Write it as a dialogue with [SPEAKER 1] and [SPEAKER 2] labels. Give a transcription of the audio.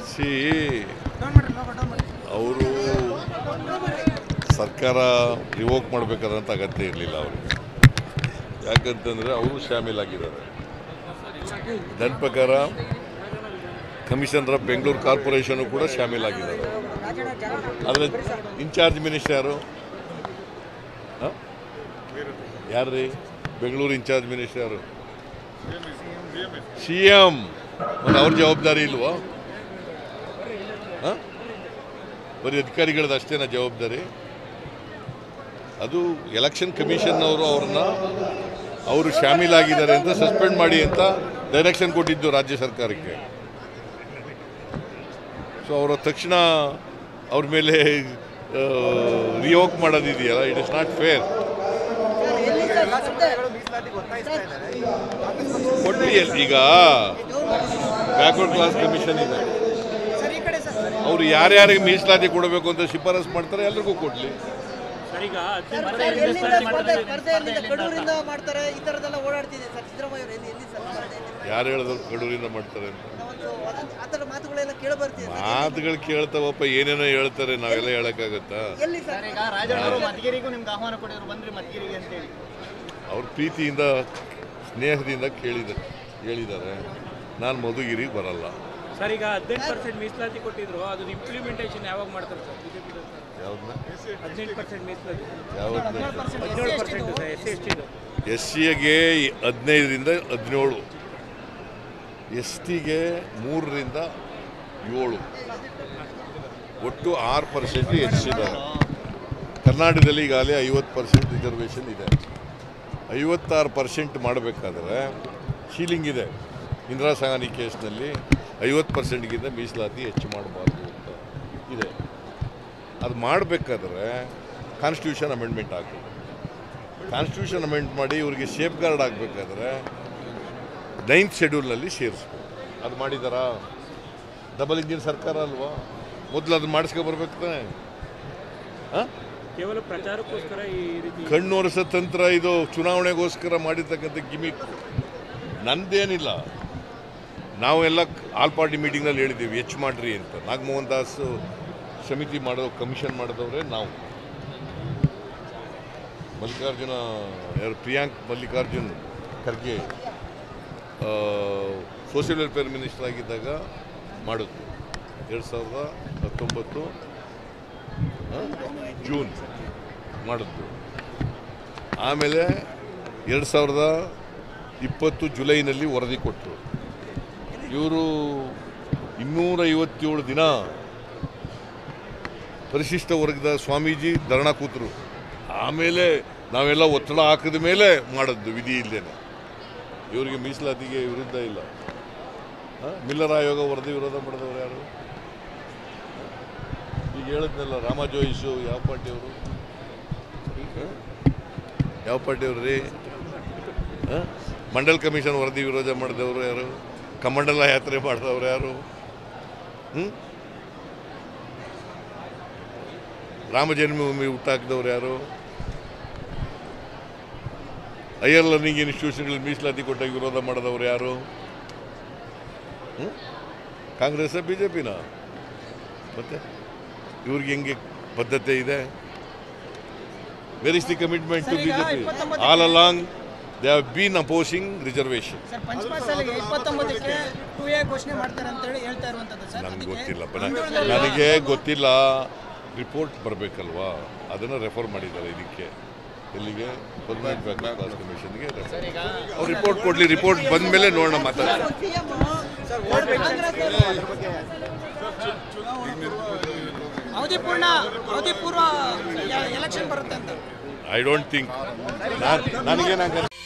[SPEAKER 1] C ಅವರು ಸರ್ಕಾರ revoke ಮಾಡಬೇಕಾದಂಥ ಅಗತ್ಯ ಇರಲಿಲ್ಲ ಅವ್ರಿಗೆ ಯಾಕಂತಂದರೆ ಅವರು ಶಾಮೀಲಾಗಿದ್ದಾರೆ ನನ್ನ ಪ್ರಕಾರ ಕಮಿಷನರ್ ಆಫ್ ಬೆಂಗಳೂರು ಕಾರ್ಪೊರೇಷನು ಕೂಡ ಶಾಮೀಲಾಗಿದ್ದಾರೆ ಆದರೆ ಇನ್ಚಾರ್ಜ್ ಮಿನಿಸ್ಟರ್ ಯಾರು ಯಾರು ರೀ ಬೆಂಗಳೂರು ಇನ್ಚಾರ್ಜ್ ಮಿನಿಸ್ಟರ್ ಯಾರು ಸಿ ಎಂ ಮತ್ತು ಅವ್ರ ಜವಾಬ್ದಾರಿ ಇಲ್ವಾ ಹ? ಬರೀ ಅಧಿಕಾರಿಗಳದ್ದು ಅಷ್ಟೇನ ಜವಾಬ್ದಾರಿ ಅದು ಎಲೆಕ್ಷನ್ ಕಮಿಷನ್ ಅವರು ಅವ್ರನ್ನ ಅವರು ಶಾಮೀಲಾಗಿದ್ದಾರೆ ಅಂತ ಸಸ್ಪೆಂಡ್ ಮಾಡಿ ಅಂತ ಡೈರೆಕ್ಷನ್ ಕೊಟ್ಟಿದ್ದು ರಾಜ್ಯ ಸರ್ಕಾರಕ್ಕೆ ಸೊ ಅವರ ತಕ್ಷಣ ಅವ್ರ ಮೇಲೆ ರಿಯೋಕ್ ಮಾಡೋದಿದೆಯಲ್ಲ ಇಟ್ ಇಸ್ ನಾಟ್ ಫೇರ್ ಕೊಡ್ಲಿ ಎಲ್- ಈಗ ಬ್ಯಾಕ್ವರ್ಡ್ ಕ್ಲಾಸ್ ಕಮಿಷನ್ ಇದೆ ಅವರು ಯಾರ್ಯಾರಿಗೆ ಮೀಸಲಾತಿ ಕೊಡಬೇಕು ಅಂತ ಶಿಫಾರಸ್ ಮಾಡ್ತಾರೆ ಎಲ್ರಿಗೂ ಕೊಡ್ಲಿ
[SPEAKER 2] ಸರ್ ಈಗ
[SPEAKER 3] ಎಲ್ಲಿಂದ ಸ್ಪರ್ಧೆ ಸ್ಪರ್ಧೆ ಎಲ್ಲಿಂದ ಕಡೂರಿಂದ ಮಾಡ್ತಾರೆ ಈ ಥರದ್ದೆಲ್ಲ ಓಡಾಡ್ತಿದೆ ಸರ್ ಸಿದ್ದರಾಮಯ್ಯ ಅವರು ಎಲ್ಲಿ ಎಲ್ಲಿ ಸರ್ ಸ್ಪರ್ಧೆ ಎಲ್ಲಿಂದ?
[SPEAKER 1] ಯಾರು ಹೇಳಿದ್ರು ಕಡೂರಿಂದ ಮಾಡ್ತಾರೆ ಅಂತ
[SPEAKER 3] ಒಂದು ವದಂತಿ- ಆ ಥರ ಮಾತುಗಳೆಲ್ಲ ಕೇಳಿ ಬರ್ತಿದೆ ಸರ್.
[SPEAKER 1] ಮಾತುಗಳು ಕೇಳ್ತಾವಪ್ಪ ಏನೇನೋ ಹೇಳ್ತಾರೆ ನಾವೆಲ್ಲ ಹೇಳಕ್ಕಾಗತ್ತಾ
[SPEAKER 3] ಎಲ್ಲಿ ಸರ್
[SPEAKER 4] ಈಗ ರಾಜಣ್ಣವರು ಮಧುಗಿರಿಗೂ ನಿಮ್ಗೆ ಆಹ್ವಾನ ಕೊಟ್ಟಿದ್ರು ಬಂದ್ರಿ ಮಧುಗಿರಿಗೆ ಅಂತೇಳಿ
[SPEAKER 1] ಅವ್ರ ಪ್ರೀತಿಯಿಂದ ಸ್ನೇಹದಿಂದ ಕೇಳಿದ್ದಾರೆ ಹೇಳಿದ್ದಾರೆ ನಾನು ಮಧುಗಿರಿಗೆ ಬರಲ್ಲ
[SPEAKER 2] ಸರ್ ಈಗ ಹದಿನೆಂಟು ಪರ್ಸೆಂಟ್ ಮೀಸಲಾತಿ ಕೊಟ್ಟಿದ್ರು ಅದು ಇಂಪ್ಲಿಮೆಂಟೇಷನ್ ಯಾವಾಗ ಮಾಡ್ತಾರೆ ಸರ್ ಬಿಜೆಪಿ
[SPEAKER 1] ಯಾವ್ದನ್ನ
[SPEAKER 2] ಹದಿನೆಂಟು ಪರ್ಸೆಂಟ್ ಮೀಸಲಾತಿ
[SPEAKER 1] ಯಾವ್ದನ್ನ
[SPEAKER 2] ಹದಿನೇಳು percent sir S C S ಟಿದು
[SPEAKER 1] ಎಸ್ ಸಿಗೆ ಹದಿನೈದರಿಂದ ಹದಿನೇಳು ಎಸ್ ಟಿಗೆ ಮೂರರಿಂದ ಏಳು ಒಟ್ಟು ಆರು ಪರ್ಸೆಂಟ್ ಹೆಚ್ಚಿದ್ದಾರೆ ಕರ್ನಾಟಕದಲ್ಲಿ ಈಗಾಗಲೇ ಐವತ್ತು ಪರ್ಸೆಂಟ್ ರಿಸರ್ವೇಷನ್ ಇದೆ ಐವತ್ತಾರು ಪರ್ಸೆಂಟ್ ಮಾಡಬೇಕಾದ್ರೆ ಶೀಲಿಂಗ್ ಇದೆ ಇಂದಿರಾ ಸಾಗಾನಿ ಕೇಸ್ನಲ್ಲಿ ಐವತ್ತು ಪರ್ಸೆಂಟ್ಗಿಂತ ಮೀಸಲಾತಿ ಹೆಚ್ಚು ಮಾಡಬಾರ್ದು ಅಂತ ಇದೆ ಅದು ಮಾಡಬೇಕಾದ್ರೆ ಕಾನ್ಸ್ಟಿಟ್ಯೂಷನ್ ಅಮೆಂಡ್ಮೆಂಟ್ ಆಗಬೇಕು ಕಾನ್ಸ್ಟಿಟ್ಯೂಷನ್ ಅಮೆಂಡ್ ಮಾಡಿ ಇವರಿಗೆ ಸೇಫ್ ಗಾರ್ಡ್ ಆಗಬೇಕಾದ್ರೆ ನೈನ್ತ್ ಶೆಡ್ಯೂಲ್ನಲ್ಲಿ ಸೇರಿಸ್ಬೇಕು ಅದು ಮಾಡಿದಾರಾ ಡಬಲ್ ಇಂಜಿನ್ ಸರ್ಕಾರ ಅಲ್ವಾ ಮೊದಲು ಅದು ಮಾಡಿಸ್ಕೊ ಬರ್ಬೇಕು ತಾನೆ ಹಾಂ
[SPEAKER 2] ಕೇವಲ ಪ್ರಚಾರಕ್ಕೋಸ್ಕರ ಈ ರೀತಿ
[SPEAKER 1] ಕಣ್ಣೊರೆಸ ತಂತ್ರ ಇದು ಚುನಾವಣೆಗೋಸ್ಕರ ಮಾಡಿರ್ತಕ್ಕಂಥ ಗಿಮಿಕ್ ನಂದೇನಿಲ್ಲ ನಾವೆಲ್ಲ ಆಲ್ ಪಾರ್ಟಿ ಮೀಟಿಂಗ್ನಲ್ಲಿ ಹೇಳಿದ್ದೀವಿ ಹೆಚ್ಚು ಮಾಡ್ರಿ ಅಂತ ನಾಗಮೋಹನ್ ದಾಸ್ ಸಮಿತಿ ಮಾಡೋ ಕಮಿಷನ್ ಮಾಡಿದವರೇ ನಾವು ಮಲ್ಲಿಕಾರ್ಜುನ ಯಾರು Priyank Mallikarjun Kharge social welfare minister ಆಗಿದ್ದಾಗ ಮಾಡಿದ್ದು ಎರಡು ಸಾವಿರದ ಹತ್ತೊಂಬತ್ತು ಆ, ಜೂನ್ ಮಾಡಿದ್ದು ಆಮೇಲೆ ಎರಡು ಸಾವಿರದ ಇಪ್ಪತ್ತು ಜುಲೈನಲ್ಲಿ ವರದಿ ಕೊಟ್ಟರು ಇವರು ಇನ್ನೂರೈವತ್ತೇಳು ದಿನ ಪರಿಶಿಷ್ಟ ವರ್ಗದ ಸ್ವಾಮೀಜಿ ಧರಣ ಕೂತರು ಆಮೇಲೆ ನಾವೆಲ್ಲ ಒತ್ತಡ ಹಾಕಿದ ಮೇಲೆ ಮಾಡದ್ದು ವಿಧಿ ಇಲ್ಲೇನೆ ಇವರಿಗೆ ಮೀಸಲಾತಿಗೆ ವಿರುದ್ಧ ಇಲ್ಲ ಆ? ಮಿಲ್ಲರ್ ಆಯೋಗ ವರದಿ ವಿರೋಧ ಮಾಡಿದವರು ಯಾರು ಈಗ ಹೇಳಿದ್ನಲ್ಲ ರಾಮ ಜೋಯಿಸು ಯಾವ ಪಾರ್ಟಿಯವರು ಆ? ಯಾವ ಪಾರ್ಟಿಯವರು ರೀ ಆ? ಮಂಡಲ್ ಕಮಿಷನ್ ವರದಿ ವಿರೋಧ ಮಾಡಿದವರು ಯಾರು ಕಮಂಡಲ ಯಾತ್ರೆ ಮಾಡಿದವರು ಯಾರು ಹ್ಞೂ ರಾಮ ಜನ್ಮಭೂಮಿ ಹುಟ್ಟಾಕಿದವ್ರು ಯಾರು ಹೈಯರ್ ಲರ್ನಿಂಗ್ ಇನ್ಸ್ಟಿಟ್ಯೂಷನ್ಗಳು ಮೀಸಲಾತಿ ಕೊಟ್ಟಾಗ ವಿರೋಧ ಮಾಡಿದವರು ಯಾರು ಹ್ಮ್? ಕಾಂಗ್ರೆಸ್ ಬಿ ಜೆ ಪಿನ ಮತ್ತೆ ಇವ್ರಿಗೆ ಹೆಂಗೆ ಬದ್ಧತೆ ಇದೆ where is the commitment to B J P all along they have been opposing reservation
[SPEAKER 4] sir ಪಂಚಮಸಾಲಿಗೆ ಇಪ್ಪತ್ತೊಂಬತ್ತಕ್ಕೆ ಟೂ ಎ ಘೋಷಣೆ ಮಾಡ್ತಾರೆ ಅಂತ ಹೇಳಿ ಹೇಳ್ತಾ ಇರುವಂತದ್ದು ಸರ್
[SPEAKER 1] ನನಗೆ
[SPEAKER 4] ಅದಕ್ಕೆ
[SPEAKER 1] ಗೊತ್ತಿಲ್ಲಪ್ಪ ನ- ನನಗೆ ಗೊತ್ತಿಲ್ಲ ರಿಪೋರ್ಟ್ ಬರಬೇಕಲ್ವಾ ಅದನ್ನು ರೆಫರ್ ಮಾಡಿದ್ದಾರೆ ಇದಕ್ಕೆ ಎಲ್ಲಿಗೆ ಪರ್ಮನೆಂಟ್ ಬ್ಯಾಕ್ ಕ್ಲಾಸ್ ಕಮಿಷನ್ಗೆ ರೆಫರ್ ಅವ್ರು ರಿಪೋರ್ಟ್ ಕೊಡಲಿ ರಿಪೋರ್ಟ್ ಬಂದ ಮೇಲೆ ನೋಡೋಣ ಮಾತಾಡ್ತಾರೆ
[SPEAKER 3] ಸಿಎಂ
[SPEAKER 4] ಅವಧಿ ಪೂರ್ಣ ಅವಧಿ ಪೂರ್ವ ಎಲೆಕ್ಷನ್ ಬರುತ್ತೆ ಅಂತ
[SPEAKER 1] ಐ ಡೋಂಟ್ ಥಿಂಕ್ ನನಗೇನಾಗ